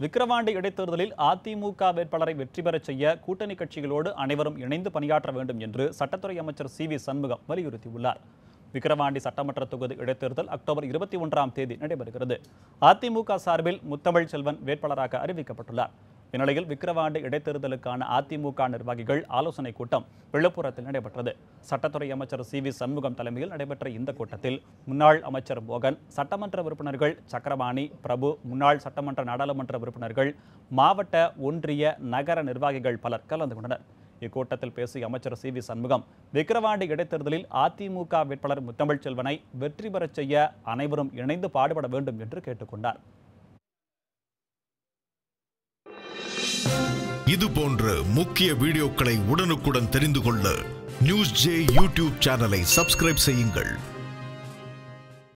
விக்கிரவாண்டி இடைத்தேர்தலில் அதிமுக வேட்பாளரை வெற்றி பெறச் செய்ய கூட்டணி கட்சிகளோடு அனைவரும் இணைந்து பணியாற்ற வேண்டும் என்று சட்டத்துறை அமைச்சர் சி வி சண்முகம் வலியுறுத்தியுள்ளார் விக்கிரவாண்டி சட்டமன்ற தொகுதி இடைத்தேர்தல் அக்டோபர் இருபத்தி ஒன்றாம் தேதி நடைபெறுகிறது அதிமுக சார்பில் முத்தமிழ் செல்வன் வேட்பாளராக அறிவிக்கப்பட்டுள்ளார் இந்நிலையில் விக்கிரவாண்டி இடைத்தேர்தலுக்கான அதிமுக நிர்வாகிகள் ஆலோசனைக் கூட்டம் விழுப்புரத்தில் நடைபெற்றது சட்டத்துறை அமைச்சர் சி வி சண்முகம் தலைமையில் நடைபெற்ற இந்த கூட்டத்தில் முன்னாள் அமைச்சர் மோகன் சட்டமன்ற உறுப்பினர்கள் சக்கரபாணி பிரபு முன்னாள் சட்டமன்ற நாடாளுமன்ற உறுப்பினர்கள் மாவட்ட ஒன்றிய நகர நிர்வாகிகள் பலர் கலந்து கொண்டனர் இக்கூட்டத்தில் பேசிய அமைச்சர் சி வி சண்முகம் விக்கிரவாண்டி இடைத்தேர்தலில் அதிமுக வேட்பாளர் முத்தமிழ் செல்வனை வெற்றி பெறச் செய்ய அனைவரும் இணைந்து பாடுபட வேண்டும் என்று கேட்டுக்கொண்டார் இது போன்ற முக்கிய வீடியோக்களை உடனுக்குடன் தெரிந்து கொள்ள நியூஸ் ஜே யூடியூப் சேனலை சப்ஸ்கிரைப் செய்யுங்கள்